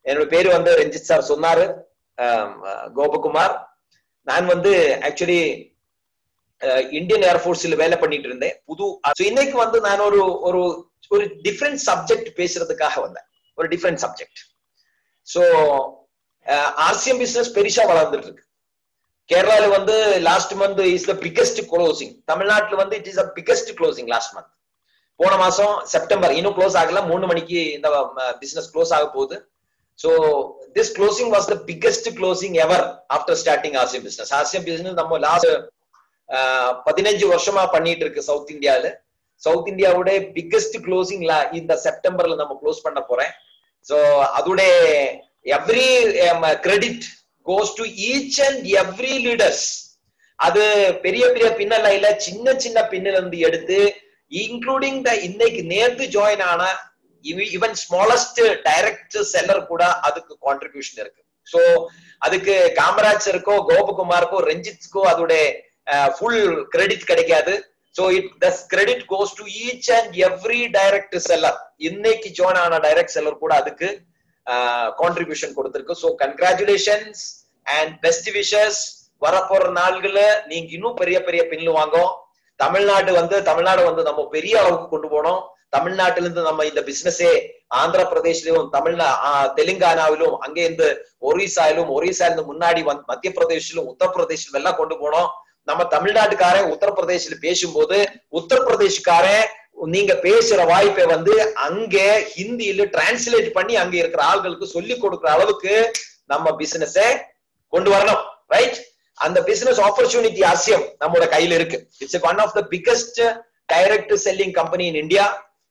என்னோட பேரு வந்து ரஞ்சித் சார் சொன்னாரு ஆம், கோபகுமார் நான் வந்து ஆக்சுவலி இந்தியன் ஏர்ஃபோர்ஸ்ல வேலை பண்ணிட்டு இருந்தேன் புது so இன்னைக்கு வந்து நான் ஒரு ஒரு ஒரு டிஃப்ரெண்ட் சப்ஜெக்ட் பேசுறதுக்காக வந்தேன் ஒரு different subject so RCM business பெருசா வளர்ந்துட்டு இருக்கு கேரளால வந்து last month is the biggest closing தமிழ்நாட்டுல வந்து it is the biggest closing last month போன மாசம் செப்டம்பர் இன்னும் க்ளோஸ் ஆகல மூணு மணிக்கு இந்த பிசினஸ் க்ளோஸ் ஆக போகுது so this closing was the biggest closing ever after starting RCM business RCM business நம்ம லாஸ்ட் பதினஞ்சு வருஷமா பண்ணிட்டு இருக்கு சவுத் இந்தியால சவுத் இந்தியாவோட பிக்கஸ்ட் க்ளோசிங் இந்த செப்டம்பர்ல நம்ம க்ளோஸ் பண்ண போறேன் ஸோ அதோட every credit goes to each and every leaders அது பெரிய பெரிய பின்னல்ல இல்ல சின்ன சின்ன பின்னில இருந்து எடுத்து இன்க்ளூடிங் த இன்னைக்கு நேத்து ஜாயின் ஆன ஈவன் ஸ்மாலஸ்ட் டைரக்ட் செல்லர் கூட அதுக்கு கான்ட்ரிபியூஷன் இருக்கு சோ அதுக்கு காமராஜ் இருக்கோ கோபகுமாருக்கோ ரஞ்சித்க்கோ அதோட ஃபுல் கிரெடிட் கிடைக்காது so it thus credit goes to each and every direct seller இன்னைக்கு ஜாயின் ஆன டைரக்ட் செல்லர் கூட அதுக்கு கான்ட்ரிபியூஷன் கொடுத்திருக்கு so congratulations and best wishes வரப்போற நாள்கள்ல நீங்க இன்னும் பெரிய பெரிய பின்னு வாங்கும் தமிழ்நாடு வந்து தமிழ்நாடு வந்து நம்ம பெரிய அளவுக்கு கொண்டு போனோம் தமிழ்நாட்டில இருந்து நம்ம இந்த பிசினஸே ஆந்திர பிரதேஷ்லயும் தமிழ்நா தெலுங்கானாவிலும் அங்கே இருந்து ஒரிசாவிலும் ஒரிசா இருந்து முன்னாடி வந்து மத்திய பிரதேசிலும் உத்தரப்பிரதேசிலும் எல்லாம் கொண்டு போனோம் நம்ம தமிழ்நாட்டுக்காரன் உத்தரப்பிரதேசில பேசும்போது உத்தரப்பிரதேஷ்காரன் நீங்க பேசுற வாய்ப்பை வந்து அங்க ஹிந்தியில டிரான்ஸ்லேட் பண்ணி அங்க இருக்கிற ஆள்களுக்கு சொல்லி கொடுக்குற அளவுக்கு நம்ம பிசினஸ கொண்டு வரணும் ரைட் அந்த பிசினஸ் ஆப்பர்ச்சுனிட்டி அவசியம் நம்மளோட கையில இருக்கு it's one of the biggest direct selling company in India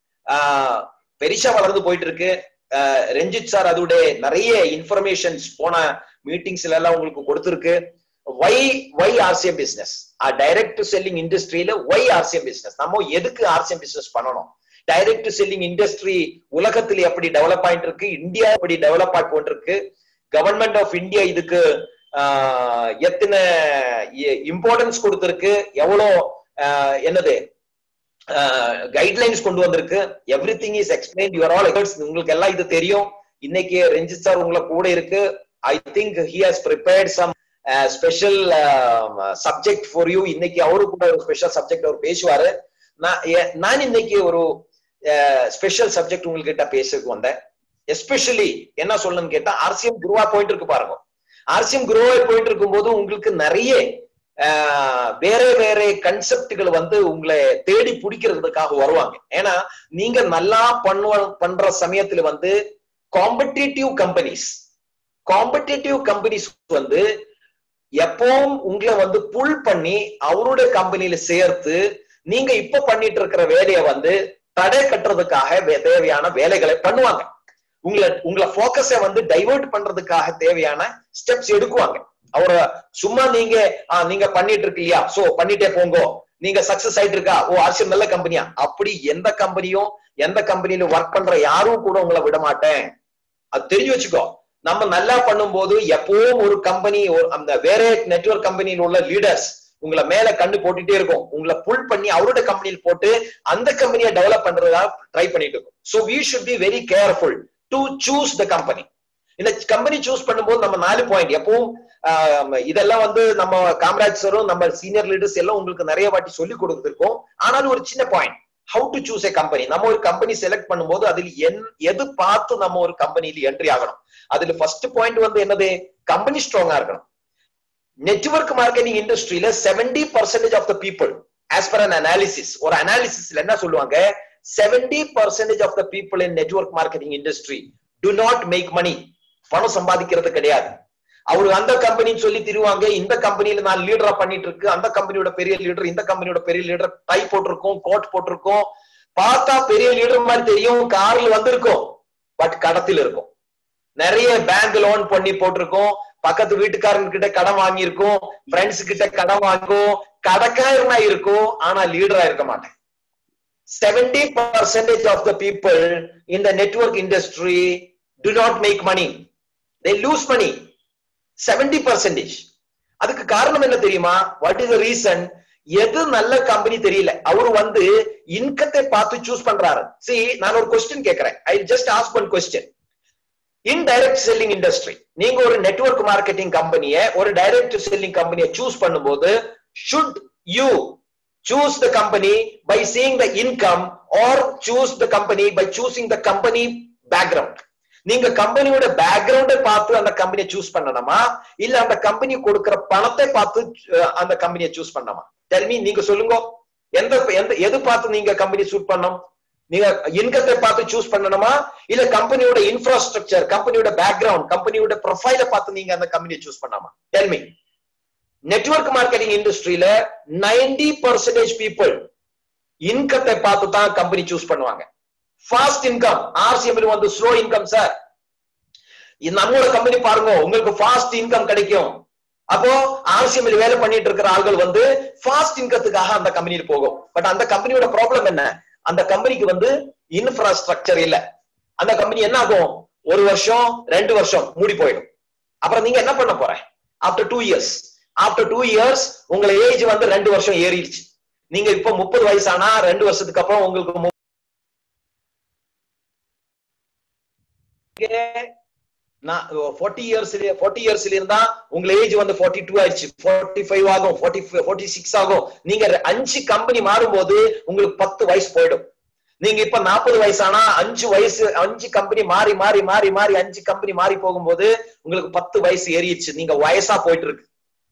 பெருசா வளர்ந்து போயிட்டு இருக்கு ரஞ்சித் சார் அதோட நிறைய இன்ஃபர்மேஷன்ஸ் போன மீட்டிங்ஸ்ல எல்லாம் உங்களுக்கு கொடுத்துருக்கு why why RCM business direct selling இண்டஸ்ட்ரியில ஒய் ஆர்சிஎம் பிசினஸ் நம்ம எதுக்கு ஆர்சிஎம் பிசினஸ் பண்ணணும் டைரக்ட் செல்லிங் இண்டஸ்ட்ரி உலகத்துல எப்படி டெவலப் ஆயிட்டு இருக்கு இந்தியா எப்படி டெவலப் ஆகி கொண்டிருக்கு கவர்மெண்ட் ஆஃப் இந்தியா இதுக்கு எத்தனை இம்பார்ட்டன்ஸ் கொடுத்திருக்கு எவ்வளோ என்னது கைட்லைன்ஸ் கொண்டு வந்திருக்கு everything is explain your all experts உங்களுக்கு எல்லாம் இது தெரியும் இன்னைக்கு ரஞ்சித் சார் உங்களை கூட இருக்கு I think he has prepared some special subject for you இன்னைக்கு அவரு கூட ஒரு ஸ்பெஷல் சப்ஜெக்ட் அவர் பேசுவாரு நான் நான் இன்னைக்கு ஒரு ஸ்பெஷல் சப்ஜெக்ட் உங்ககிட்ட பேசுறதுக்கு வந்தேன் எஸ்பெஷலி என்ன சொல்லணும்னு கேட்டா ஆர்சிஎம் குருவா போயிட்டு இருக்கு பாருங்க ஆர்சிஎம் குருவா போயிட்டு இருக்கும்போது உங்களுக்கு நிறைய வேற வேற கன்செப்டுகள் வந்து உங்களை தேடி பிடிக்கிறதுக்காக வருவாங்க ஏன்னா நீங்க நல்லா பண்ணுவ பண்ற சமயத்துல வந்து காம்படிட்டிவ் கம்பெனிஸ் காம்படிட்டிவ் கம்பெனிஸ் வந்து எப்பவும் உங்களை வந்து புல் பண்ணி அவருடைய கம்பெனியில சேர்த்து நீங்க இப்ப பண்ணிட்டு இருக்கிற வேலையை வந்து தடை கட்டுறதுக்காக தேவையான வேலைகளை பண்ணுவாங்க உங்களை உங்களை போக்கஸை வந்து டைவர்ட் பண்றதுக்காக தேவையான ஸ்டெப்ஸ் எடுக்குவாங்க அவர சும்மா நீங்க நீங்க பண்ணிட்டு இருக்கு இல்லையா சோ பண்ணிட்டே போங்கோ நீங்க சக்சஸ் ஆயிட்டு இருக்கா ஓ ஆர்சிஎம் நல்ல கம்பெனியா அப்படி எந்த கம்பெனியும் எந்த கம்பெனியில ஒர்க் பண்ற யாரும் கூட உங்களை விட மாட்டேன் அது தெரிஞ்சு வச்சுக்கோ நம்ம நல்லா பண்ணும்போது எப்பவும் ஒரு கம்பெனி அந்த வேற நெட்ஒர்க் கம்பெனியில் உள்ள லீடர்ஸ் உங்களை மேல கண்டு போட்டுட்டே இருக்கும் உங்களை புல் பண்ணி அவரோட கம்பெனியில் போட்டு அந்த கம்பெனியை டெவலப் பண்றதா ட்ரை பண்ணிட்டு இருக்கும் so we should be very careful to choose the company இந்த கம்பெனி சூஸ் பண்ணும்போது நம்ம நாலு பாயிண்ட் எப்பவும் இதெல்லாம் வந்து நம்ம காமராஜ் சாரும் நம்ம சீனியர் லீடர்ஸ் எல்லாம் உங்களுக்கு நிறைய வாட்டி சொல்லி கொடுத்துருக்கோம் ஆனாலும் ஒரு சின்ன point how to choose a company நம்ம ஒரு கம்பெனி செலக்ட் பண்ணும்போது அதில் என் எது பார்த்து நம்ம ஒரு கம்பெனியில என்ட்ரி ஆகணும் அதுல ஃபர்ஸ்ட் பாயிண்ட் வந்து என்னது கம்பெனி ஸ்ட்ராங்கா இருக்கணும் நெட்ஒர்க் மார்க்கெட்டிங் இண்டஸ்ட்ரியில seventy percentage of the people as per an analysis ஒரு அனாலிசிஸ்ல என்ன சொல்லுவாங்க seventy percentage of the people in network marketing industry do not make money பணம் சம்பாதிக்கிறது கிடையாது அவரு அந்த கம்பெனின்னு சொல்லி திருவாங்க இந்த கம்பெனியில நான் லீடரா பண்ணிட்டு இருக்கு அந்த கம்பெனியோட பெரிய லீடர் இந்த கம்பெனியோட பெரிய லீடர் டை போட்டிருக்கோம் கோட் போட்டிருக்கோம் பார்த்தா பெரிய லீடர் மாதிரி தெரியும் கார்ல வந்திருக்கும் பட் கடத்தில் இருக்கும் நிறைய பேங்க் லோன் பண்ணி போட்டிருக்கோம் பக்கத்து வீட்டுக்காரங்க கிட்ட கடன் வாங்கியிருக்கோம் ஃப்ரெண்ட்ஸ் கிட்ட கடன் வாங்கும் கடைக்காரனா இருக்கும் ஆனா லீடரா இருக்க மாட்டேன் seventy percentage of the people in the network industry do not make money they lose money seventy percentage அதுக்கு காரணம் என்ன தெரியுமா வாட் இஸ் ரீசன் எது நல்ல கம்பெனி தெரியல அவரு வந்து இன்கத்தை பார்த்து சூஸ் பண்றாரு சி நான் ஒரு கொஸ்டின் கேட்கிறேன் I just ask one question in direct selling industry நீங்க ஒரு நெட்வொர்க் மார்க்கெட்டிங் கம்பெனிய ஒரு டைரக்ட் செல்லிங் கம்பெனியை சூஸ் பண்ணும்போது should you choose the company by seeing the income or choose the company by choosing the company background நீங்க கம்பெனியோட பேக்ரவுண்டை பார்த்து அந்த கம்பெனியை சூஸ் பண்ணணுமா இல்ல அந்த கம்பெனி கொடுக்கிற பணத்தை பார்த்து அஹ், அந்த கம்பெனியை சூஸ் பண்ணணுமா தெல்மி நீங்க சொல்லுங்க எந்த எந்த எது பார்த்து நீங்க கம்பெனி சூஸ் பண்ணணும் நீங்க இன்கத்தை பார்த்து சூஸ் பண்ணணுமா இல்ல கம்பெனியோட இன்ஃப்ராஸ்ட்ரக்சர் கம்பெனியோட பேக்ரவுண்ட் கம்பெனியோட ப்ரொஃபைல பார்த்து நீங்க அந்த கம்பெனியை சூஸ் பண்ணாமா டெல்மி நெட்வொர்க் மார்க்கெட்டிங் இண்டஸ்ட்ரியில நைன்டி பர்சன்டேஜ் பீப்புள் இன்கத்தை பார்த்து தான் கம்பெனி சூஸ் பண்ணுவாங்க ஃபாஸ்ட் இன்கம் ஆர்சிஎம் வந்து ஸ்லோ இன்கம் சார் நம்மளோட கம்பெனி பாருங்க உங்களுக்கு ஃபாஸ்ட் இன்கம் கிடைக்கும் அப்போ ஆர்சிஎம் வேலை பண்ணிட்டு இருக்கிற ஆள்கள் வந்து ஃபாஸ்ட் இன்கத்துக்காக அந்த கம்பெனியில் போகும் பட் அந்த கம்பெனியோட ப்ராப்ளம் என்ன அந்த கம்பெனிக்கு வந்து இன்ஃப்ராஸ்ட்ரக்சர் இல்ல அந்த கம்பெனி என்ன ஆகும் ஒரு வருஷம் ரெண்டு வருஷம் மூடி போயிடும் அப்புறம் நீங்க என்ன பண்ண போற after two years after two years உங்களை ஏஜ் வந்து ரெண்டு வருஷம் ஏறிடுச்சு நீங்க இப்ப முப்பது வயசானா ரெண்டு வருஷத்துக்கு அப்புறம் உங்களுக்கு மு- நான் ஃபார்ட்டி இயர்ஸ் ஃபார்ட்டி இயர்ஸ்ல இருந்தா உங்க ஏஜ் வந்து ஃபார்ட்டி டூ ஆயிடுச்சு ஃபார்ட்டி ஃபைவ் ஆகும் ஃபார்ட்டி ஃபார்ட்டி சிக்ஸ் ஆகும் நீங்க அஞ்சு கம்பெனி மாறும்போது உங்களுக்கு பத்து வயசு போயிடும் நீங்க இப்ப நாற்பது வயசானா அஞ்சு வயசு அஞ்சு கம்பெனி மாறி மாறி மாறி மாறி அஞ்சு கம்பெனி மாறி போகும்போது உங்களுக்கு பத்து வயசு ஏறிடுச்சு நீங்க வயசா போயிட்டு இருக்கு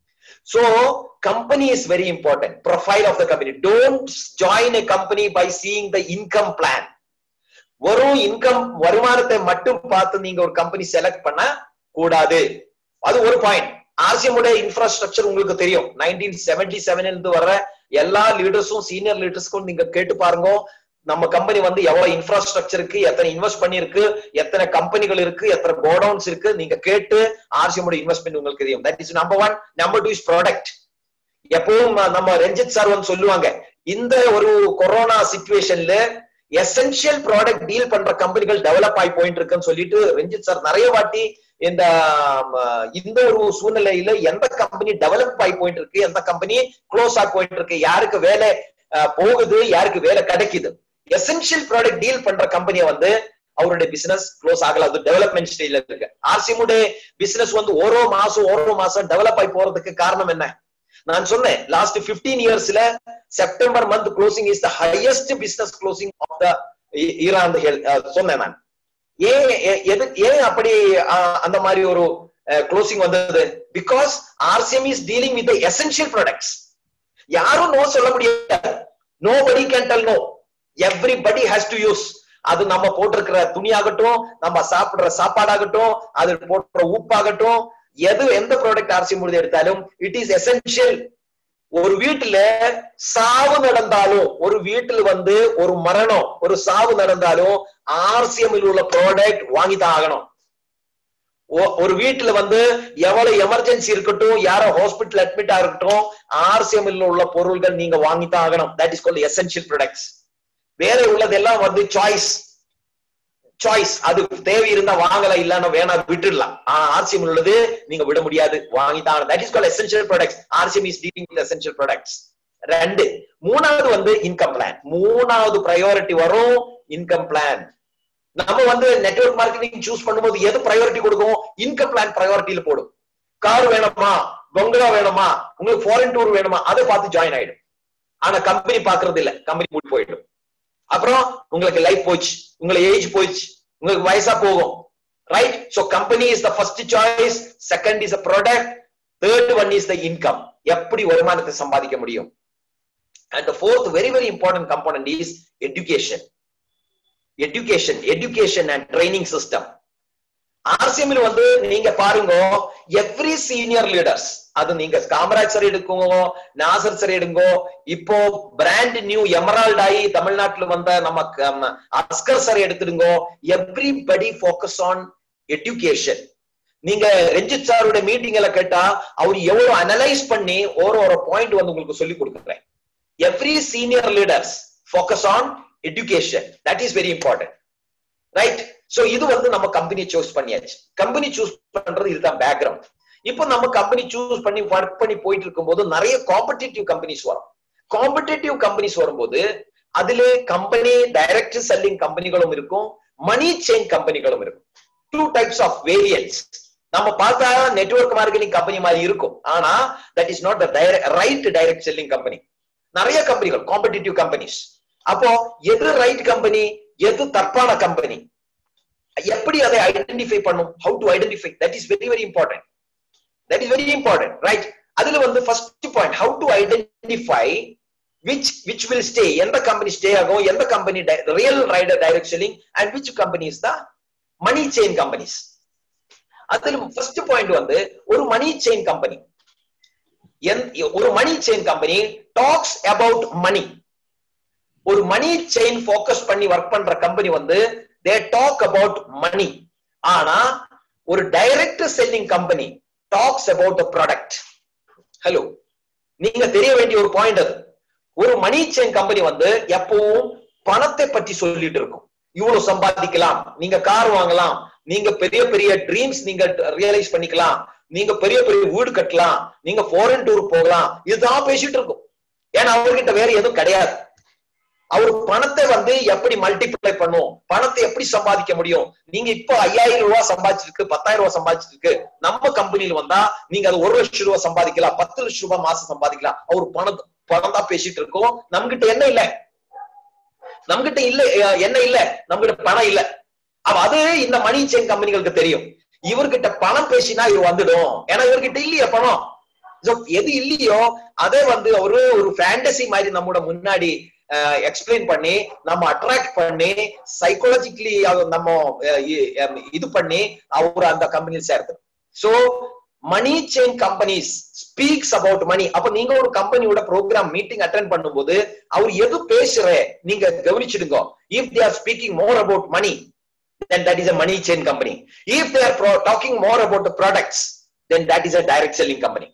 So, company is very important. Profile of the company. Don't join a company by seeing the income plan. வெறும் இன்கம் வருமானத்தை மட்டும் பார்த்து நீங்க ஒரு கம்பெனி செலக்ட் பண்ண கூடாது அது ஒரு பாயிண்ட் ஆர்சிஎம் உடைய இன்ஃப்ராஸ்ட்ரக்சர் உங்களுக்கு தெரியும் நைன்டீன் செவன்டி செவன்ல இருந்து வர்ற எல்லா லீடர்ஸும் சீனியர் லீடர்ஸ்க்கும் நீங்க கேட்டு பாருங்க நம்ம கம்பெனி வந்து எவ்வளவு இன்ஃப்ராஸ்ட்ரக்சர் இருக்கு எத்தனை இன்வெஸ்ட் பண்ணிருக்கு எத்தனை கம்பெனிகள் இருக்கு எத்தனை கோடவுன்ஸ் இருக்கு நீங்க கேட்டு ஆர்சிஎம் இன்வெஸ்ட்மெண்ட் உங்களுக்கு தெரியும் that is number one number two is product எப்பவும் நம்ம ரஞ்சித் சார் வந்து சொல்லுவாங்க இந்த ஒரு கொரோனா சுச்சுவேஷன்ல எசென்சியல் ப்ராடக்ட் டீல் பண்ற கம்பெனிகள் டெவலப் ஆகி போயிட்டு இருக்குன்னு சொல்லிட்டு ரஞ்சித் சார் நிறைய வாட்டி இந்த ஆம், இந்த ஒரு சூழ்நிலையில எந்த கம்பெனி டெவலப் ஆகி போயிட்டு இருக்கு எந்த கம்பெனி க்ளோஸ் ஆகி போயிட்டு இருக்கு யாருக்கு வேலை அஹ், போகுது யாருக்கு வேலை கிடைக்குது எசென்சியல் ப்ராடக்ட் டீல் பண்ற கம்பெனியை வந்து அவருடைய பிசினஸ் க்ளோஸ் ஆகல அது டெவலப்மெண்ட் ஸ்டேஜ்ல இருக்கு ஆர்சிமுடைய பிசினஸ் வந்து ஓரோ மாசம் ஓரோ மாசம் டெவலப் ஆகி போறதுக்கு காரணம் என்ன நான் சொன்னேன் லாஸ்ட் 15 இயர்ஸ்ல September month closing is the highest business closing of the era அந்த சொன்னேன் நான் ஏன் எ- எது ஏன் அப்படி அஹ், அந்த மாதிரி ஒரு க்ளோசிங் வந்தது because RCM is dealing with essential products யாரும் நோ சொல்ல முடியாது nobody can tell no everybody has to use அது நம்ம போட்டிருக்கிற துணியாகட்டும் நம்ம சாப்பிடுற சாப்பாடாகட்டும் அது போடுற உப்பாகட்டும் எது எந்த ப்ராடக்ட் ஆர்சி முழுது எடுத்தாலும் இட் இஸ் எசென்சியல் ஒரு வீட்டுல சாவு நடந்தாலும் ஒரு வீட்டுல வந்து ஒரு மரணம் ஒரு சாவு நடந்தாலும் ஆர்சிஎம் உள்ள ப்ராடக்ட் வாங்கித்தான் ஆகணும் ஒ- ஒரு வீட்டுல வந்து எவ்வளவு எமர்ஜென்சி இருக்கட்டும் யாரோ ஹாஸ்பிட்டல் அட்மிட் இருக்கட்டும் ஆர்சிஎம் உள்ள பொருள்கள் நீங்க வாங்கித்தான் ஆகணும் that is called essential products வேற உள்ளதெல்லாம் வந்து சாய்ஸ் சாய்ஸ் அது தேவை இருந்தா வாங்கல இல்லன்னா வேணா விட்டுடலாம் ஆனா ஆர்சிஎம் உள்ளது நீங்க விட முடியாது வாங்கித்தான் that is call essential products RCM is dealing with essential products ரெண்டு மூணாவது வந்து இன்கம் பிளான் மூணாவது ப்ரையாரிட்டி வரும் இன்கம் பிளான் நம்ம வந்து நெட்வொர்க் மார்க்கெட்டிங் சூஸ் பண்ணும்போது எது ப்ரையாரிட்டி கொடுக்கும் இன்கம் பிளான் ப்ரையாரிட்டியில போடும் கார் வேணுமா பங்களா வேணுமா உங்களுக்கு ஃபாரின் டூர் வேணுமா அதை பார்த்து ஜாயின் ஆயிடும் ஆனா கம்பெனி பாக்குறது இல்ல கம்பெனி மூடி போயிடும் அப்புறம் உங்களுக்கு லைஃப் போச்சு உங்களுக்கு ஏஜ் போச்சு உங்களுக்கு வயசா போகும் right so company is the first choice second is a product third one is the income எப்படி வருமானத்தை சம்பாதிக்க முடியும் and the fourth very very important component is education education education and training system ஆர்சிஎம்ல வந்து நீங்க பாருங்க எவ்ரி சீனியர் லீடர்ஸ் அது நீங்க காமராஜ் சார் எடுக்குங்க நாசர் சார் எடுங்கோ இப்போ பிராண்ட் நியூ எமரால்ட் ஆகி தமிழ்நாட்டுல வந்த நம்ம க- அஸ்கர் சார் எடுத்துடுங்கோ எவ்ரிபடி ஃபோக்கஸ் ஆன் எஜுகேஷன் நீங்க ரஞ்சித் சாரோட மீட்டிங்ல கேட்டா அவர் எவ்வளவு அனலைஸ் பண்ணி ஒரு ஒரு பாயிண்ட் வந்து உங்களுக்கு சொல்லி கொடுக்குறேன் every senior leaders focus on education that is very important right so இது வந்து நம்ம கம்பெனி சூஸ் பண்ணியாச்சு கம்பெனி சூஸ் பண்றது இதுதான் பேக்ரவுண்ட் இப்போ நம்ம கம்பெனி சூஸ் பண்ணி ஒர்க் பண்ணி போயிட்டு இருக்கும்போது நிறைய காம்படிட்டிவ் கம்பெனிஸ் வரும் காம்படிட்டிவ் கம்பெனிஸ் வரும்போது அதுல கம்பெனி டைரக்ட் செல்லிங் கம்பெனிகளும் இருக்கும் மணி சேஞ்ச் கம்பெனிகளும் இருக்கும் டூ டைப்ஸ் ஆஃப் வேரியன்ஸ் நம்ம பார்த்தா நெட்வொர்க் மார்க்கெட்டிங் கம்பெனி மாதிரி இருக்கும் ஆனா that is not right direct selling company நிறைய கம்பெனிகள் காம்படிட்டிவ் கம்பெனிஸ் அப்போ எது ரைட் கம்பெனி எது தப்பான கம்பெனி எப்படி அதை ஐடென்டிஃபை பண்ணும் how to identify that is very very important that is very important right அதுல வந்து first point how to identify which which will stay எந்த கம்பெனி ஸ்டே ஆகும் எந்த company real rider direct selling and which companies தான் money chain companies அதுல first point வந்து ஒரு money chain company ஒரு money chain company talks about money ஒரு money chain focus பண்ணி ஒர்க் பண்ற கம்பெனி வந்து தே டாக் அபவுட் மணி ஆனா ஒரு direct selling company talks about product hello நீங்க தெரிய வேண்டிய ஒரு பாயிண்ட் அது ஒரு மணி செயின் கம்பெனி வந்து எப்பவும் பணத்தை பற்றி சொல்லிட்டு இருக்கும் இவ்வளவு சம்பாதிக்கலாம் நீங்க கார் வாங்கலாம் நீங்க பெரிய பெரிய ட்ரீம்ஸ் நீங்க ரியலைஸ் பண்ணிக்கலாம் நீங்க பெரிய பெரிய வீடு கட்டலாம் நீங்க ஃபாரின் டூர் போகலாம் இதுதான் பேசிட்டு இருக்கும் ஏன்னா அவர்கிட்ட வேற எதுவும் கிடையாது அவர் பணத்தை வந்து எப்படி மல்டிப்ளை பண்ணும் பணத்தை எப்படி சம்பாதிக்க முடியும் நீங்க இப்போ ஐயாயிரம் ரூபாய் சம்பாதிச்சிருக்கு பத்தாயிரம் ரூபாய் சம்பாதிச்சிருக்கு நம்ம கம்பெனில வந்தா நீங்க அது ஒரு லட்சம் ரூபாய் சம்பாதிக்கலாம் பத்து லட்சம் ரூபாய் மாசம் சம்பாதிக்கலாம் அவர் பணம் பணம் தான் பேசிட்டு இருக்கோம் நம்மகிட்ட என்ன இல்ல நம்மகிட்ட இல்ல என்ன இல்ல நம்மகிட்ட பணம் இல்ல அது இந்த மணி செயின் கம்பெனிகளுக்கு தெரியும் இவர்கிட்ட பணம் பேசினா இவர் வந்துடும் ஏன்னா இவர்கிட்ட இல்லையா பணம் எது இல்லையோ அதே வந்து அவரு ஒரு ஃபேண்டசி மாதிரி நம்மோட முன்னாடி எக்ஸ்பிளைன் பண்ணி நம்ம அட்ராக்ட் பண்ணி சைக்காலஜிக்கலி நம்ம இது பண்ணி அவர் அந்த கம்பெனியில் சேர்த்து so money chain companies speaks about money அப்ப நீங்க ஒரு கம்பெனியோட ப்ரோக்ராம் மீட்டிங் அட்டென்ட் பண்ணும்போது அவர் எது பேசுற நீங்க கவனிச்சிடுங்க if they are speaking more about money then that is a money chain company. If they are pro- talking more about the products, then that is a direct selling company.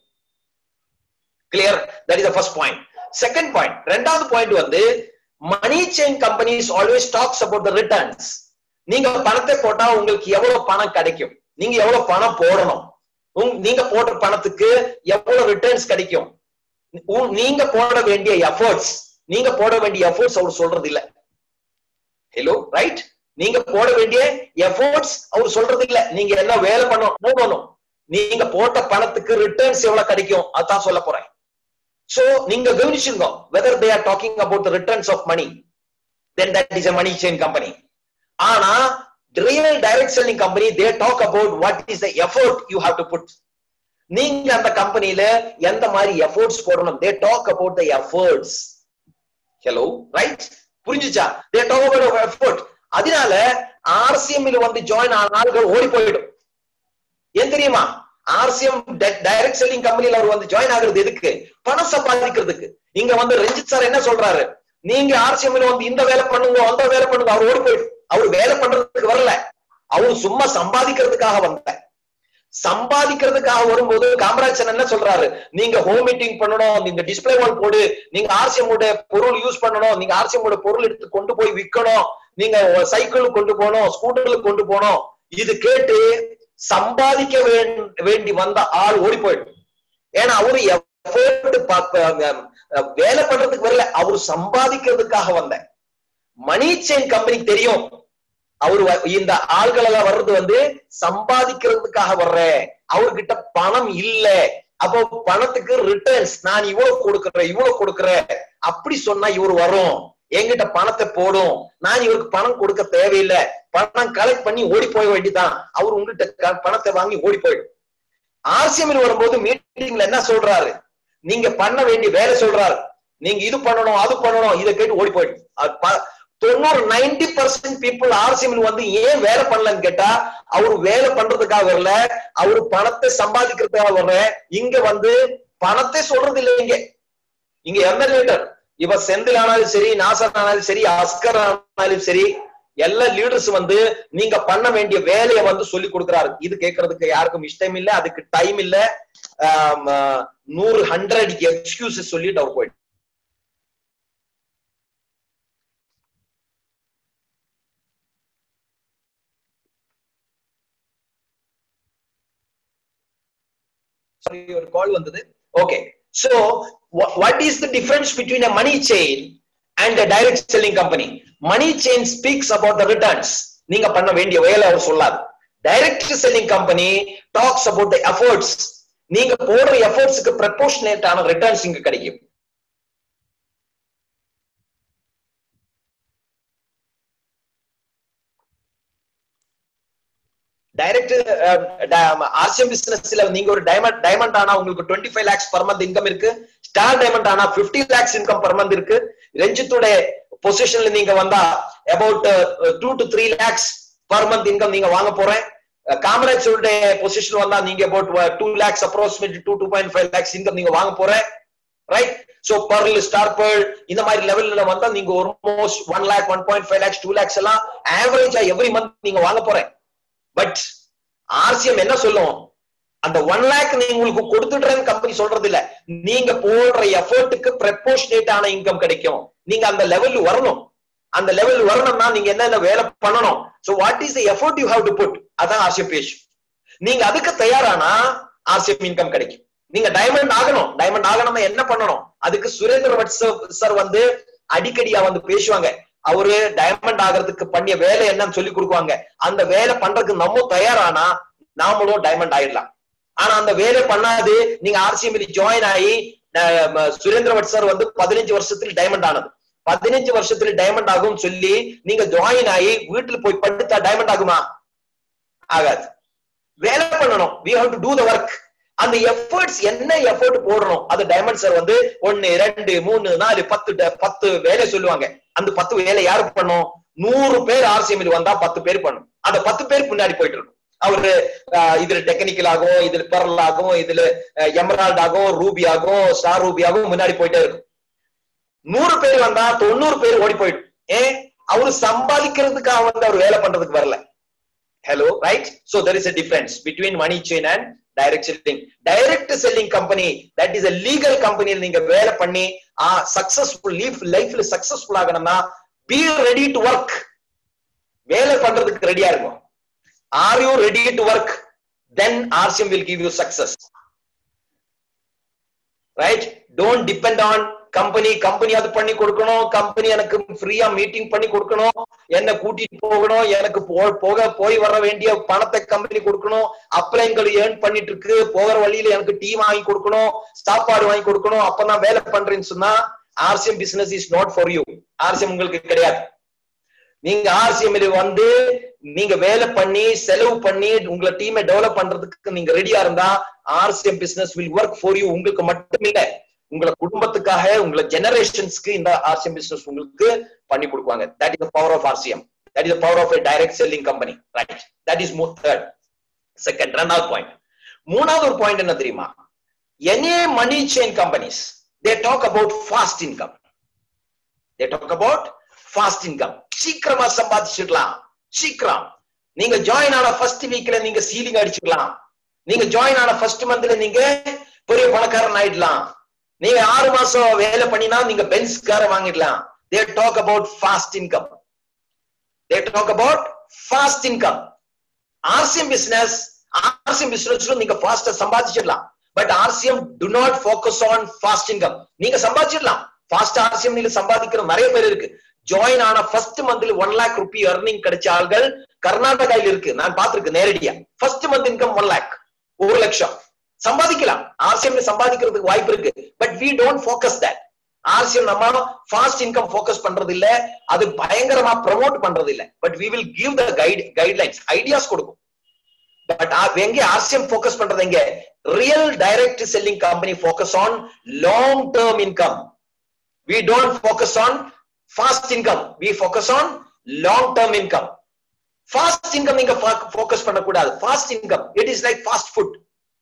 Clear? That is the first point. Second point. ரெண்டாவது point வந்து money chain companies always talks about the returns நீங்க பணத்தை போட்டா உங்களுக்கு எவ்வளவு பணம் கிடைக்கும் நீங்க எவ்வளவு பணம் போடணும் நீங்க போடுற பணத்துக்கு எவ்வளவு ரிட்டர்ன்ஸ் கிடைக்கும் நீங்க போட வேண்டிய எஃபர்ட்ஸ் நீங்க போட வேண்டிய எஃபர்ட்ஸ் அவர் சொல்றது இல்ல ஹலோ ரைட் நீங்க போட வேண்டிய எஃபோர்ட்ஸ் அவர் சொல்றது இல்ல நீங்க என்ன வேலை பண்ணணும் போடணும் நீங்க போட்ட பணத்துக்கு ரிட்டர்ன்ஸ் எவ்வளவு கிடைக்கும் அதான் சொல்ல போறேன் சோ நீங்க கவனிச்சுங்க whether they are talking about the returns of money then that is a money chain company ஆனா real direct selling company they talk about what is the effort you have to put நீங்க அந்த கம்பெனில எந்த மாதிரி efforts போடணும் they talk about the efforts hello right புரிஞ்சுச்சா they talk about effort அதனால ஆர்சிஎம்ல வந்து ஜாயின் ஆன ஆள்கள் ஓடி போயிடும் ஏன் தெரியுமா ஆர்சிஎம் டைரக்ட் செல்லிங் கம்பெனில அவர் வந்து ஜாயின் ஆகுறது எதுக்கு பணம் சம்பாதிக்கிறதுக்கு இங்க வந்து ரஞ்சித் சார் என்ன சொல்றாரு நீங்க ஆர்சிஎம்ல வந்து இந்த வேலை பண்ணுங்க அந்த வேலை பண்ணுங்க அவர் ஓடி போயிடும் அவர் வேலை பண்றதுக்கு வரல அவரு சும்மா சம்பாதிக்கிறதுக்காக வந்த சம்பாதிக்கிறதுக்காக வரும்போது காமராஜன் என்ன சொல்றாரு நீங்க ஹோம் மீட்டிங் பண்ணணும் நீங்க டிஸ்பிளே வால் போடு நீங்க ஆர்சிஎம் பொருள் யூஸ் பண்ணணும் நீங்க ஆர்சிஎம் பொருள் எடுத்து கொண்டு போய் விற்கணும் நீங்க சைக்கிள் கொண்டு போனோம் ஸ்கூட்டர்ல கொண்டு போனோம் இது கேட்டு சம்பாதிக்க வேண்டி வந்த ஆள் ஓடி போயிடும் ஏன்னா அவரு வேலை பண்றதுக்கு வரல அவரு சம்பாதிக்கிறதுக்காக வந்த மணி செயின் கம்பெனிக்கு தெரியும் அவரு இந்த ஆள்கள் எல்லாம் வர்றது வந்து சம்பாதிக்கிறதுக்காக வர்ற அவர்கிட்ட பணம் இல்ல அப்போ பணத்துக்கு ரிட்டர்ன்ஸ் நான் இவ்வளவு கொடுக்கறேன் இவ்வளவு கொடுக்கறேன் அப்படி சொன்னா இவர் வரும் என்கிட்ட பணத்தை போடும் நான் இவருக்கு பணம் கொடுக்க தேவையில்லை பணம் கலெக்ட் பண்ணி ஓடி போக வேண்டிதான் அவர் உங்ககிட்ட பணத்தை வாங்கி ஓடி போயிடும் ஆர்சிஎம்ல வரும்போது மீட்டிங்ல என்ன சொல்றாரு நீங்க பண்ண வேண்டிய வேலை சொல்றாரு நீங்க இது பண்ணணும் அது பண்ணணும் இதை கேட்டு ஓடி போயிடும் தொண்ணூறு நைன்டி பர்சன்ட் பீப்புள் ஆர்சிஎம்ல வந்து ஏன் வேலை பண்ணலன்னு கேட்டா அவரு வேலை பண்றதுக்காக வரல அவரு பணத்தை சம்பாதிக்கிறதுக்காக வரல இங்க வந்து பணத்தை சொல்றது இல்லை இங்க இங்க எந்த லீடர் இவ செந்தில் ஆனாலும் சரி நாசர் ஆனாலும் சரி அஸ்கர் ஆனாலும் சரி எல்லா லீடர்ஸ் வந்து நீங்க பண்ண வேண்டிய வேலையை வந்து சொல்லி கொடுக்குறாரு இது கேட்கறதுக்கு யாருக்கும் இஷ்டம் இல்ல அதுக்கு டைம் இல்ல நூறு ஹண்ட்ரட் எக்ஸ்கியூசஸ் சொல்லிட்டு அவர் போயிட்டு ஒரு கால் வந்தது okay so what is the difference between a money chain and a direct selling company money chain speaks about the returns நீங்க பண்ண வேண்டிய வேலை அவர் சொல்லாது direct selling company talks about the efforts நீங்க போடுற எஃபர்ட்ஸ்க்கு ப்ரப்போர்ஷனேட்டான ரிட்டர்ன்ஸ் இங்க கிடைக்கும் டைரக்ட் ஆர்சிஎம் பிசினஸ்ல நீங்க ஒரு டைமண்ட் டைமண்ட் ஆனா உங்களுக்கு twenty five lakhs per month income இருக்கு ஸ்டார் டைமண்ட் ஆனா fifty lakhs income per month இருக்கு ரஞ்சித்தோட பொசிஷன்ல நீங்க வந்தா about two to three lakhs per month income நீங்க வாங்க போறேன் காமராஜோட பொசிஷன் வந்தா நீங்க about two lakhs approximate two two point five lakhs income நீங்க வாங்க போறேன் right so pearl star pearl இந்த மாதிரி லெவல்ல வந்தா நீங்க almost one lakh one point five lakhs two lakhs எல்லாம் ஆவரேஜா எவ்ரி மந்த் நீங்க வாங்க போறேன் பட் ஆர்சிஎம் என்ன சொல்லும் அந்த ஒன் லேக் நீங்க உங்களுக்கு கொடுத்துடுறேன்னு கம்பெனி சொல்றது இல்ல நீங்க போடுற எஃபர்ட்டுக்கு ப்ரெப்போஷனேட் ஆன இன்கம் கிடைக்கும் நீங்க அந்த லெவல் வரணும் அந்த லெவல் வரணும்னா நீங்க என்னென்ன வேலை பண்ணணும் so what is effort you have to put அதான் ஆர்சிஎம் பேஜ் நீங்க அதுக்கு தயாரானா ஆர்சிஎம் இன்கம் கிடைக்கும் நீங்க டைமண்ட் ஆகணும் டைமண்ட் ஆகணும்னா என்ன பண்ணணும் அதுக்கு சுரேந்திர பட் சார் வந்து அடிக்கடியா வந்து பேசுவாங்க அவரு டைமண்ட் ஆகிறதுக்கு பண்ணிய வேலை என்னன்னு சொல்லி கொடுக்குவாங்க அந்த வேலை பண்றதுக்கு நம்ம தயாரானா நாமளும் டைமண்ட் ஆயிடலாம் ஆனா அந்த வேலை பண்ணாது நீங்க ஆர்சிஎம் ஜாயின் ஆகி சுரேந்திர பட் சார் வந்து பதினஞ்சு வருஷத்துல டைமண்ட் ஆனது பதினஞ்சு வருஷத்துல டைமண்ட் ஆகும் சொல்லி நீங்க ஜாயின் ஆகி வீட்டுல போய் படுத்தா டைமண்ட் ஆகுமா ஆகாது வேலை பண்ணணும் we have to do the work அந்த எஃபர்ட்ஸ் என்ன எஃபர்ட் போடணும் அது டைமண்ட் சார் வந்து ஒன்னு ரெண்டு மூணு நாலு பத்து பத்து வேலை சொல்லுவாங்க அந்த பத்து வேலை யாரு பண்ணும் நூறு பேர் ஆர்சிஎம் வந்தா பத்து பேர் பண்ணும் அந்த பத்து பேர் பின்னாடி போயிட்டு இருக்கும் அவரு இதுல டெக்னிக்கல் ஆகும் இதுல பெரல் ஆகும் இதுல எமரால்ட் ஆகும் ரூபி ஆகும் ஸ்டார் ரூபி ஆகும் முன்னாடி போயிட்டே இருக்கும் நூறு பேர் வந்தா தொண்ணூறு பேர் ஓடி போயிடும் ஏன் அவரு சம்பாதிக்கிறதுக்காக வந்து அவர் வேலை பண்றதுக்கு வரல hello right so there is a difference between money chain and direct selling direct selling company that is a legal கம்பெனியில் நீங்க வேலை பண்ணி சக்சஸ்ஃபுல் லீஃப் லைஃப்ல சக்சஸ்ஃபுல் ஆகணும்னா பி ரெடி டு ஒர்க் வேலை பண்றதுக்கு ரெடியா இருக்கும் are you ready to work then RCM will give you success right don't depend on company company அது பண்ணி கொடுக்கணும் கம்பெனி எனக்கு ஃப்ரீயா மீட்டிங் பண்ணி கொடுக்கணும் என்ன கூட்டிட்டு போகணும் எனக்கு போக போய் வர வேண்டிய பணத்தை கம்பெனி கொடுக்கணும் அப்ளைன்கள் ஏர்ன் பண்ணிட்டு இருக்கு போகிற வழியில எனக்கு டீ வாங்கி கொடுக்கணும் சாப்பாடு வாங்கி கொடுக்கணும் அப்பதான் வேலை பண்றேன்னு சொன்னா RCM business is not for you RCM உங்களுக்கு கிடையாது நீங்க ஆர்சிஎம் வந்து நீங்க வேலை பண்ணி செலவு பண்ணி உங்களை டீமை டெவலப் பண்றதுக்கு நீங்க ரெடியா இருந்தா RCM business will work for you உங்களுக்கு மட்டும் இல்ல உங்களை குடும்பத்துக்காக உங்களை ஜெனரேஷன்ஸ்க்கு இந்த ஆர்சிஎம் பிசினஸ் உங்களுக்கு பண்ணி கொடுக்குவாங்க that is power of RCM that is power of direct selling company right that is third second ரெண்டாவது பாயிண்ட் மூணாவது ஒரு பாயிண்ட் என்ன தெரியுமா any money chain companies they talk about fast income they talk about fast income சீக்கிரமா சம்பாதிச்சிடலாம் சீக்கிரம் நீங்க join ஆன ஃபர்ஸ்ட் வீக்ல நீங்க சீலிங் அடிச்சுக்கலாம் நீங்க ஜாயின் ஆன ஃபர்ஸ்ட் மந்த்ல நீங்க பெரிய பணக்காரன் ஆயிடலாம் நீங்க ஆறு மாசம் வேலை பண்ணினா நீங்க பென்ஸ் கார வாங்கிடலாம் they talk about fast income they talk about fast income RCM business RCM பிசினஸ்ல நீங்க ஃபாஸ்டா சம்பாதிச்சிடலாம் but RCM do not focus on fast income நீங்க சம்பாதிச்சிடலாம் ஃபாஸ்ட் ஆர்சிஎம் நீங்க சம்பாதிக்கிற நிறைய பேர் இருக்கு ஜாயின் ஆன ஃபர்ஸ்ட் மந்த்ல ஒன் லேக் ருபி அர்னிங் கிடைச்ச ஆள்கள் கர்நாடகாவில் இருக்கு நான் பார்த்திருக்கேன் நேரடியா first month income one lakh ஒரு லட்சம் சம்பாதிக்கலாம் ஆர்சிஎம் சம்பாதிக்கிறதுக்கு வாய்ப்பு இருக்கு but we don't focus that RCM நம்ம ஃபாஸ்ட் இன்கம் ஃபோக்கஸ் பண்றது இல்ல அது பயங்கரமா ப்ரமோட் பண்றது இல்ல but we will give the guide guidelines ideas கொடுக்கும் பட் எங்க ஆர்சிஎம் ஃபோக்கஸ் பண்றது எங்க real direct selling company focus on long term income we don't focus on fast income we focus on long term income fast income நீங்க focus பண்ணக்கூடாது fast income it is like fast food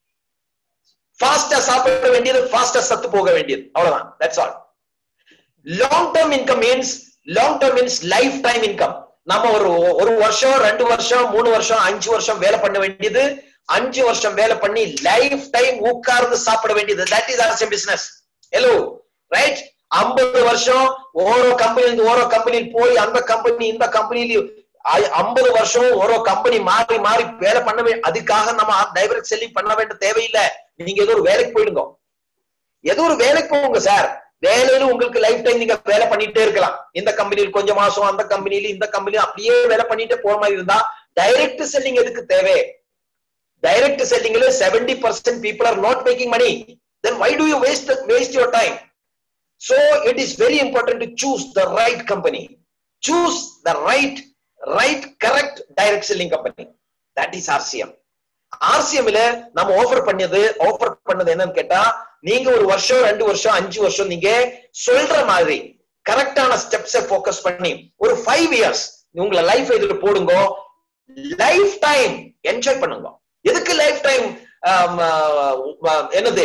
ஃபாஸ்டா சாப்பிட வேண்டியது ஃபாஸ்டா சத்து போக வேண்டியது அவ்வளவுதான் that's all long term income means long term means life time income நம்ம ஒரு ஒரு வருஷம் ரெண்டு வருஷம் மூணு வருஷம் அஞ்சு வருஷம் வேலை பண்ண வேண்டியது அஞ்சு வருஷம் வேலை பண்ணி லைஃப் டைம் உட்கார்ந்து சாப்பிட வேண்டியது that is RCM business hello right ஐம்பது வருஷம் ஓரோ கம்பெனி ஓரோ கம்பெனி போய் அந்த கம்பெனி இந்த கம்பெனில ஐம்பது வருஷம் ஓரோ கம்பெனி மாறி மாறி வேலை பண்ண அதுக்காக நம்ம டைரக்ட் செல்லிங் பண்ண வேண்டிய தேவையில்லை நீங்க ஏதோ ஒரு வேலைக்கு போயிடுங்க ஏதோ ஒரு வேலைக்கு போங்க சார் வேலையில உங்களுக்கு லைஃப் டைம் நீங்க வேலை பண்ணிட்டே இருக்கலாம் இந்த கம்பெனியில் கொஞ்சம் மாசம் அந்த கம்பெனியில இந்த கம்பெனியில அப்படியே வேலை பண்ணிட்டே போற மாதிரி இருந்தா டைரக்ட் செல்லிங் எதுக்கு தேவை டைரக்ட் செல்லிங்ல seventy percent people are not making money then why do you waste waste your time So it is very important to choose the right company. Choose the right, right, correct direct selling company. That is RCM. ஆர்சிஎம்ல நம்ம offer பண்ணது offer பண்ணது என்னன்னு கேட்டா நீங்க ஒரு வருஷம் ரெண்டு வருஷம் அஞ்சு வருஷம் நீங்க சொல்ற மாதிரி கரெக்டான ஸ்டெப்ஸை ஃபோக்கஸ் பண்ணி ஒரு ஃபைவ் இயர்ஸ் உங்களை லைஃப் இதுல போடுங்க லைஃப் டைம் என்ஜாய் பண்ணுங்க எதுக்கு லைஃப் டைம் என்னது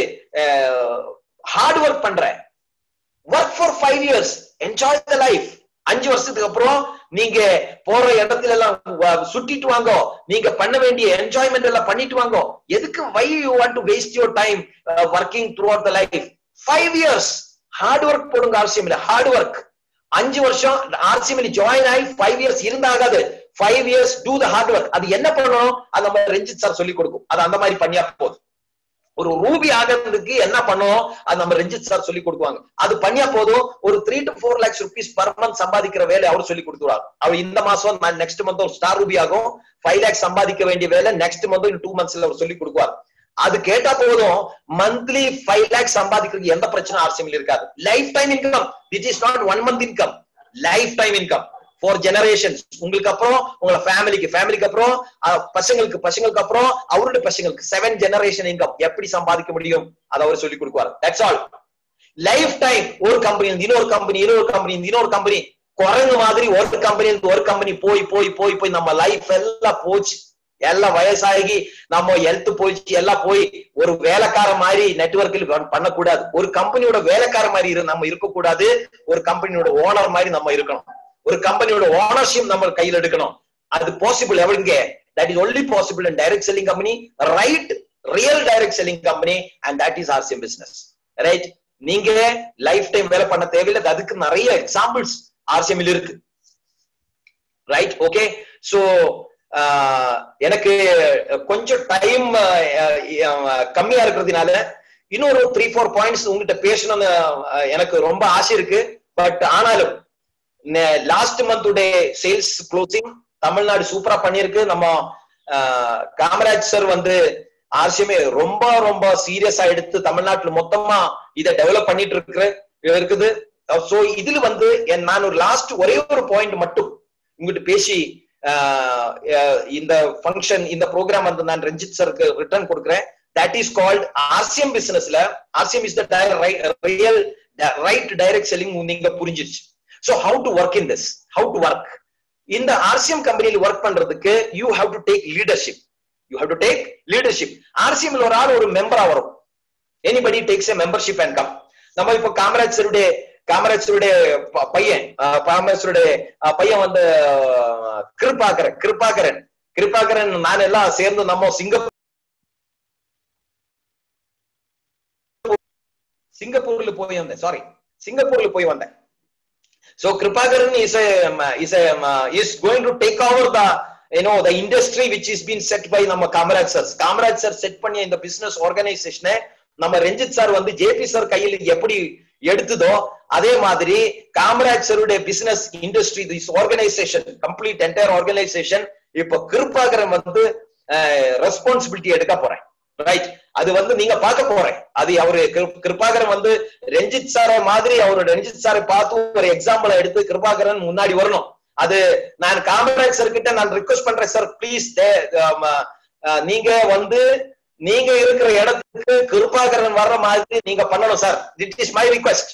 ஹார்ட் ஒர்க் பண்ற work for five years enjoy the life அஞ்சு வருஷத்துக்கு அப்புறம் நீங்க போற இடத்துல எல்லாம் சுட்டிட்டு வாங்க நீங்க பண்ண வேண்டிய என்ஜாய்மெண்ட் எல்லாம் பண்ணிட்டு வாங்க எதுக்கு why you want to waste your time working throughout the life five years hard work போடுங்க ஆர்சிஎம் ஹார்ட் ஒர்க் அஞ்சு வருஷம் ஆர்சிஎம் ஜாயின் ஆகி ஃபைவ் இயர்ஸ் இருந்தாகாது five years do the hard work அது என்ன பண்ணணும் அது நம்ம ரஞ்சித் சார் சொல்லி கொடுக்கும் அது அந்த மாதிரி பண்ணியா போதும் ஒரு ரூபி ஆகிறதுக்கு என்ன பண்ணும் அது நம்ம ரஞ்சித் சார் சொல்லி கொடுக்குவாங்க அது பண்ணியா போதும் ஒரு three to four lakhs rupees per month சம்பாதிக்கிற வேலை அவர் சொல்லி கொடுத்துருவாங்க அவர் இந்த மாசம் நெக்ஸ்ட் மந்த் ஒரு ஸ்டார் ரூபி ஆகும் ஃபைவ் லேக்ஸ் சம்பாதிக்க வேண்டிய வேலை நெக்ஸ்ட் மந்த் டூ மந்த்ஸ்ல அவர் சொல்லி கொடுக்குவார் அது கேட்டா போதும் மந்த்லி ஃபைவ் லேக்ஸ் சம்பாதிக்கிறதுக்கு எந்த பிரச்சனை ஆர்சிஎம்ல இருக்காது life time income it is not one month income life time income for generations உங்களுக்கு அப்புறம் உங்களை ஃபேமிலிக்கு ஃபேமிலிக்கு அப்புறம் பசங்களுக்கு பசங்களுக்கு அப்புறம் அவருடைய பசங்களுக்கு செவன் ஜெனரேஷன் இன்கம் எப்படி சம்பாதிக்க முடியும் அதை அவர் சொல்லி கொடுக்குவார் தட்ஸ் ஆல் லைஃப் டைம் ஒரு கம்பெனி இன்னொரு கம்பெனி இன்னொரு கம்பெனி இன்னொரு கம்பெனி குரங்கு மாதிரி ஒரு கம்பெனி ஒரு கம்பெனி போய் போய் போய் போய் நம்ம லைஃப் எல்லாம் போச்சு எல்லாம் வயசாகி நம்ம ஹெல்த் போயிடுச்சு எல்லாம் போய் ஒரு வேலைக்கார மாதிரி நெட்ஒர்க்கில் பண்ணக்கூடாது ஒரு கம்பெனியோட வேலைக்கார மாதிரி இரு நம்ம இருக்கக்கூடாது ஒரு கம்பெனியோட ஓனர் மாதிரி நம்ம இருக்கணும் ஒரு கம்பெனியோட ஓனர்ஷிப் நம்ம கையில் எடுக்கணும் அது பாசிபிள் எவருங்க that is only possible in direct selling company right real direct selling company and that is RCM business right நீங்க லைஃப் டைம் வேலை பண்ண தேவையில்லை அதுக்கு நிறைய எக்ஸாம்பிள்ஸ் ஆர்சிஎம்ல இருக்கு ரைட் ஓகே சோ எனக்கு கொஞ்சம் டைம் கம்மியா இருக்கிறதுனால இன்னொரு த்ரீ ஃபோர் பாயிண்ட்ஸ் உங்ககிட்ட பேசணும்னு எனக்கு ரொம்ப ஆசை இருக்கு பட் ஆனாலும் லாஸ்ட் மந்த்துடைய சேல்ஸ் க்ளோசிங் தமிழ்நாடு சூப்பரா பண்ணிருக்கு நம்ம காமராஜ் சார் வந்து ஆர்சியமே ரொம்ப ரொம்ப சீரியஸா எடுத்து தமிழ்நாட்டுல மொத்தமா இதை டெவலப் பண்ணிட்டு இருக்கிற இருக்குது சோ இதுல வந்து நான் ஒரு லாஸ்ட் ஒரே ஒரு பாயிண்ட் மட்டும் உங்ககிட்ட பேசி இந்த ஃபங்க்ஷன் இந்த ப்ரோக்ராம் வந்து நான் ரஞ்சித் சருக்கு ரிட்டர்ன் கொடுக்குறேன் தட் இஸ் கால்ட் ஆர்சிஎம் பிசினஸ்ல RCM is the real right direct selling நீங்க புரிஞ்சிருச்சு so how to work in this how to work இந்த ஆர்சிஎம் கம்பெனியில் ஒர்க் பண்றதுக்கு you have to take leadership you have to take leadership ஆர்சிஎம்ல ஒரு ஆள் ஒரு மெம்பரா வரும் anybody takes a membership and come நம்ம இப்போ காமராஜ் சருடைய காமராஜருடைய பையன் காமராஜருடைய பையன் வந்து கிருப்பாகரன் கிருப்பாகரன் கிருப்பாகரன் நான் எல்லாம் சேர்ந்து நம்ம சிங்கப்பூர் சிங்கப்பூர்ல போய் வந்தேன் சாரி சிங்கப்பூர்ல போய் வந்தேன் So Kripakaran is a is a is going to take over the you know the industry which is being set by நம்ம Kamaraj sir Kamaraj sir set பண்ணிய இந்த பிசினஸ் ஆர்கனைசேஷனை நம்ம ரஞ்சித் சார் வந்து ஜேபி சார் கையில் எப்படி எடுத்ததோ அதே மாதிரி காமராஜ் சருடைய business industry this organisation complete entire organisation இப்ப கிருப்பாகரன் வந்து ரெஸ்பான்சிபிலிட்டி எடுக்க போறேன் ரைட் அது வந்து நீங்க பார்க்க போறேன் அது அவரு கிருபாகரன் வந்து ரஞ்சித் சார மாதிரி அவரோட ரஞ்சித் சாரை பார்த்து ஒரு எக்ஸாம்பிள் எடுத்து கிருபாகரன் முன்னாடி வரணும் அது நான் காமராஜ் சார் கிட்ட நான் ரிக்வஸ்ட் பண்றேன் சார் ப்ளீஸ் நீங்க வந்து நீங்க இருக்கிற இடத்துக்கு கிருபாகரன் வர்ற மாதிரி நீங்க பண்ணணும் sir it is my request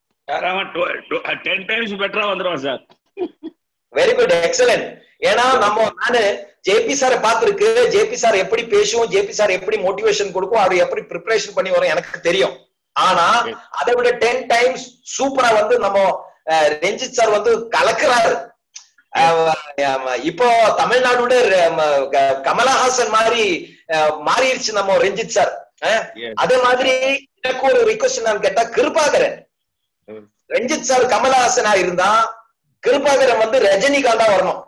ten times பெட்டரா வந்துடும் சார் வெரி குட் எக்ஸலன்ட் ஏன்னா நம்ம நானு ஜேபி சாரை பார்த்திருக்கு ஜேபி சார் எப்படி பேசுவோம் ஜேபி சார் எப்படி மோட்டிவேஷன் கொடுக்கும் அவர் எப்படி ப்ரிப்பரேஷன் பண்ணி வரும் எனக்கு தெரியும் ஆனா அதை விட டென் டைம்ஸ் சூப்பரா வந்து நம்ம ரஞ்சித் சார் வந்து கலக்குறாரு இப்போ தமிழ்நாடோட கமலஹாசன் மாதிரி மாறிடுச்சு நம்ம ரஞ்சித் சார் அதே மாதிரி எனக்கு ஒரு ரிக்வஸ்ட் நான் கேட்டா கிருபாகரன் ரஞ்சித் சார் கமலஹாசனா இருந்தா கிருபாகரன் வந்து ரஜினிகாந்தா வரணும்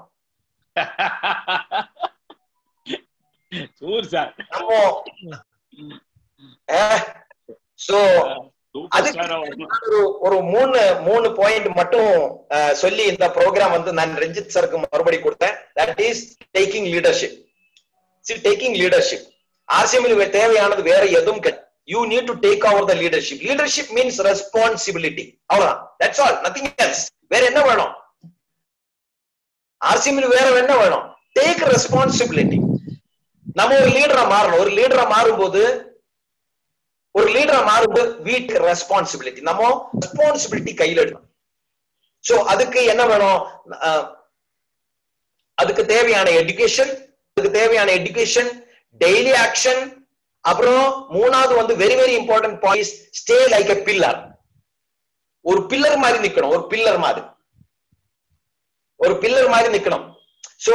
சூர் சார் நம்ம சோ சூப்பர் அதுக்கு ஸ்டாரா வரணும் ஒரு ஒரு மூணு மூணு பாயிண்ட் மட்டும் அஹ், சொல்லி இந்த ப்ரோக்ராம் வந்து நான் ரஞ்சித் சருக்கு மறுபடி கொடுத்தேன் that is taking leadership see taking leadership ஆர்சிஎம்ல தேவையானது வேற எதுவும் you need to take over the leadership leadership means responsibility அவ்வளவுதான் தட்ஸ் ஆல் நத்திங் எல்ஸ் வேற என்ன வேணும் ஆர்சிஎம்ல வேற என்ன வேணும் டேக் ரெஸ்பான்சிபிலிட்டி நம்ம ஒரு லீடரா மாறணும் ஒரு லீடரா மாறும்போது ஒரு லீடரா மாறும்போது வீட்டு ரெஸ்பான்சிபிலிட்டி நம்ம ரெஸ்பான்சிபிலிட்டி கையில எடுக்கணும் சோ அதுக்கு என்ன வேணும் அஹ், அதுக்கு தேவையான எஜுகேஷன் அதுக்கு தேவையான எஜுகேஷன் டெய்லி ஆக்ஷன் அப்புறம் மூணாவது வந்து very very important point stay like a pillar ஒரு பில்லர் மாதிரி நிக்கணும் ஒரு பில்லர் மாதிரி ஒரு பில்லர் மாதிரி நிக்கணும் so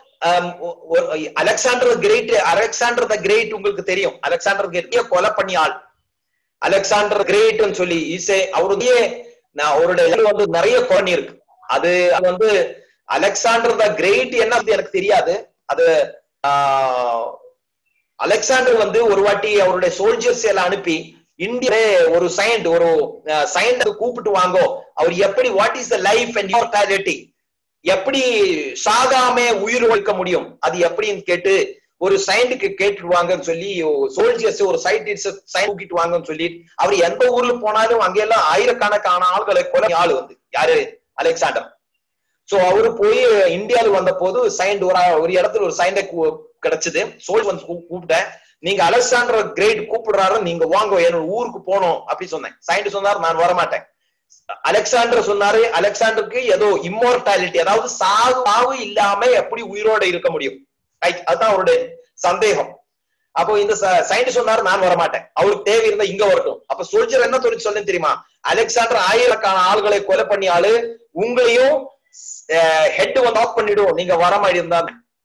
Alexander great Alexander the great உங்களுக்கு தெரியும் அலெக்சாண்டர் கிரேட் கொலை பண்ணி ஆள் அலெக்சாண்டர் கிரேட்னு சொல்லி ஈசே அவருடைய நான் அவருடைய இதுல வந்து நிறைய கொலை இருக்கு அது அது வந்து அலெக்சாண்டர் த கிரேட் என்ன எனக்கு தெரியாது அது ஆஹ், அலெக்சாண்டர் வந்து ஒரு வாட்டி அவருடைய சோல்ஜர்ஸ் எல்லாம் அனுப்பி இந்தியா ஒரு சயின்ட் ஒரு சயின்ட் கூப்பிட்டு வாங்கோ அவர் எப்படி what is the life and immortality எப்படி சாகாம உயிர் வைக்க முடியும் அது எப்படின்னு கேட்டு ஒரு சயின்டுக்கு கேட்டுருவாங்கன்னு சொல்லி சோல்ஜர்ஸ் ஒரு சயின்டிஸ்ட் சயின்ஸ் தூக்கிட்டு வாங்கன்னு சொல்லி அவர் எந்த ஊர்ல போனாலும் அங்கெல்லாம் ஆயிரக்கணக்கான ஆள்களை கொலை ஆள் வந்து யாரு அலெக்சாண்டர் சோ அவரு போய் இந்தியாவுல வந்த போது சைண்ட் ஒரு ஒரு இடத்துல ஒரு சைண்டை கிடைச்சது சோல் வந்து கூ- கூப்பிட்டேன் நீங்க அலெக்சாண்டர் கிரேட் கூப்பிடுறாரு நீங்க வாங்க என்னோட ஊருக்கு போகணும் அப்படி சொன்னேன் சைண்ட் சொன்னார் நான் வரமாட்டேன் அலெக்சாண்டர் சொன்னாரு அலெக்சாண்டருக்கு ஏதோ இம்மோர்டாலிட்டி அதாவது சாவு சாவு இல்லாம எப்படி உயிரோட இருக்க முடியும் ரைட் அதுதான் அவருடைய சந்தேகம் அப்போ இந்த சயின்டிஸ்ட் சொன்னாரு நான் வரமாட்டேன் அவருக்கு தேவை இருந்தா இங்க வரட்டும் அப்ப சோல்ஜர் என்ன தொழில் சொல்லுன்னு தெரியுமா அலெக்சாண்டர் ஆயிரக்கான ஆள்களை கொலை பண்ணி ஆளு உங்களையும் ஹெட் வந்து ஆஃப் பண்ணிடும் நீங்க வர மாதிரி இருந்தா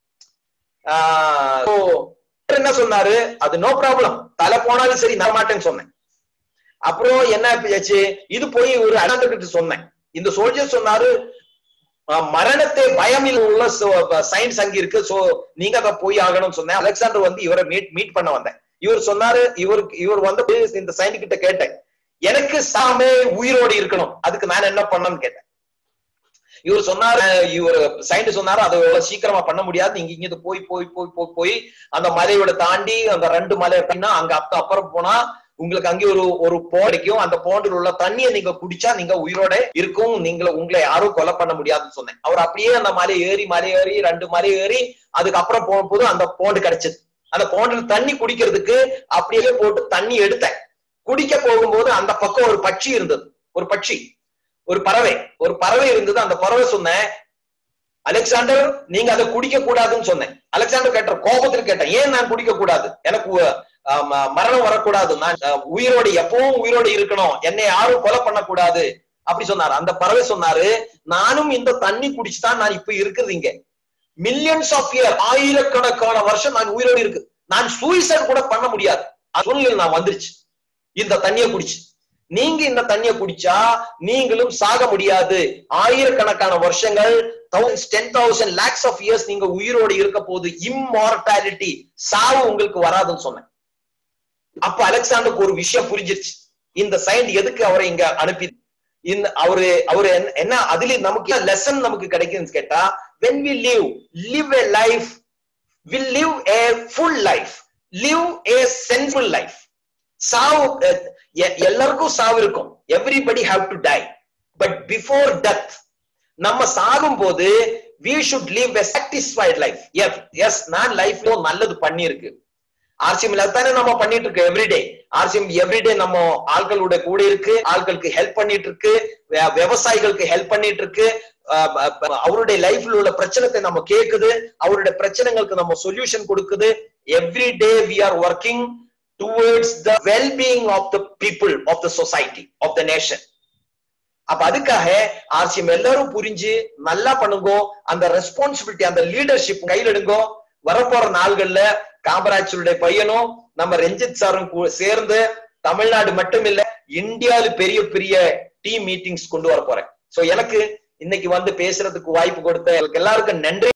ஆஹ் so, என்ன சொன்னாரு அது நோ ப்ராப்ளம் தலை போனாலும் சரி நான் மாட்டேன்னு சொன்னேன் அப்புறம் என்ன ஆச்சு இது போய் ஒரு அனந்தர்கிட்ட சொன்னேன் இந்த சோல்ஜர் சொன்னாரு அஹ், மரணத்தை பயம் உள்ள சயின்ஸ் அங்க இருக்கு சோ நீங்க அதை போய் ஆகணும்னு சொன்னேன் அலெக்சாண்டர் வந்து இவரை மீட் மீட் பண்ண வந்தேன் இவர் சொன்னாரு இவருக்கு இவர் வந்து இந்த சயின்ஸ் கிட்ட கேட்டேன் எனக்கு சாமே உயிரோடு இருக்கணும் அதுக்கு நான் என்ன பண்ணணும்னு கேட்டேன் இவர் சொன்னாரு இவர் சயின்டிஸ்ட் சொன்னாரு அது எவ்வளவு சீக்கிரமா பண்ண முடியாது நீங்க இங்க போய் போய் போய் போய் போய் அந்த மலையோட தாண்டி அந்த ரெண்டு மலை அப்படின்னா அங்க அப்ப அப்புறம் போனா உங்களுக்கு அங்கே ஒரு ஒரு போடைக்கும் அந்த போண்டில் உள்ள தண்ணியை நீங்க குடிச்சா நீங்க உயிரோட இருக்கும் நீங்க உங்களை யாரும் கொலை பண்ண முடியாதுன்னு சொன்னேன் அவர் அப்படியே அந்த மலை ஏறி மலை ஏறி ரெண்டு மலை ஏறி அதுக்கப்புறம் போகும்போது அந்த போண்டு கிடைச்சது அந்த போண்டில் தண்ணி குடிக்கிறதுக்கு அப்படியே போட்டு தண்ணி எடுத்தேன் குடிக்க போகும்போது அந்த பக்கம் ஒரு பட்சி இருந்தது ஒரு பட்சி ஒரு பறவை ஒரு பறவை இருந்தது அந்த பறவை சொன்னேன் அலெக்சாண்டர் நீங்க அதை குடிக்க கூடாதுன்னு சொன்னேன் அலெக்சாண்டர் கேட்ட கோபத்தில் கேட்டேன் ஏன் நான் குடிக்க கூடாது எனக்கு உ- ஆஹ் ம- மரணம் வரக்கூடாது நான் ஆஹ் உயிரோடு எப்பவும் உயிரோடு இருக்கணும் என்னை யாரும் கொலை பண்ணக்கூடாது அப்படி சொன்னாரு அந்த பறவை சொன்னாரு நானும் இந்த தண்ணி குடிச்சுதான் நான் இப்ப இருக்குது இங்க மில்லியன்ஸ் ஆஃப் இயர் ஆயிரக்கணக்கான வருஷம் நான் உயிரோடு இருக்கு நான் சூசைட் கூட பண்ண முடியாது அது சூழ்நிலை நான் வந்துருச்சு இந்த தண்ணியை குடிச்சு நீங்க இந்த தண்ணியை குடிச்சா நீங்களும் சாக முடியாது ஆயிரக்கணக்கான வருஷங்கள் ten thousand lakhs of years நீங்க உயிரோடு இருக்க போது இம்மார்டாலிட்டி சாவு உங்களுக்கு வராதுன்னு சொன்னேன் அப்ப அலெக்சாண்டருக்கு ஒரு விஷயம் புரிஞ்சிருச்சு இந்த சைண்ட் எதுக்கு அவரை இங்க அனுப்பி இந்த அவரு அவரு என்ன- என்ன அதுல நமக்கு லெசன் நமக்கு கிடைக்குதுன்னு கேட்டா when we live live a life will live a full life live a sensible life சாவு அஹ், எ- எல்லாருக்கும் சாவு இருக்கும் everybody have to die but before death நம்ம சாகும் போது we should live a satisfied life yes yes நான் லைஃப்ல நல்லது பண்ணியிருக்கு ஆர்சிஎம் தானே நம்ம பண்ணிட்டு இருக்கோம் எவ்ரிடே ஆர்சிஎம் எவ்ரிடே நம்ம ஆட்களோட கூட இருக்கு ஆட்களுக்கு ஹெல்ப் பண்ணிட்டு இருக்கு வே- விவசாயிகளுக்கு ஹெல்ப் பண்ணிட்டு இருக்கு அஹ் அஹ் அவருடைய லைஃப்ல உள்ள பிரச்சனத்தை நம்ம கேக்குது அவருடைய பிரச்சனைகளுக்கு நம்ம சொல்யூஷன் கொடுக்குது everyday we are working towards the wellbeing of the people of the society of the nation அப்ப அதுக்காக ஆர்சிஎம் எல்லாரும் புரிஞ்சு நல்லா பண்ணுங்க அந்த ரெஸ்பான்சிபிலிட்டி அந்த லீடர்ஷிப் கையில் எடுங்கோ வரப்போற நாள்கள்ல காமராஜருடைய பையனும் நம்ம ரஞ்சித் சாரும் கூ- சேர்ந்து தமிழ்நாடு மட்டும் இல்ல இந்தியாவில பெரிய பெரிய டீம் மீட்டிங்ஸ் கொண்டு வர போறேன் சோ எனக்கு இன்னைக்கு வந்து பேசுறதுக்கு வாய்ப்பு கொடுத்த எல்லாருக்கும் நன்றி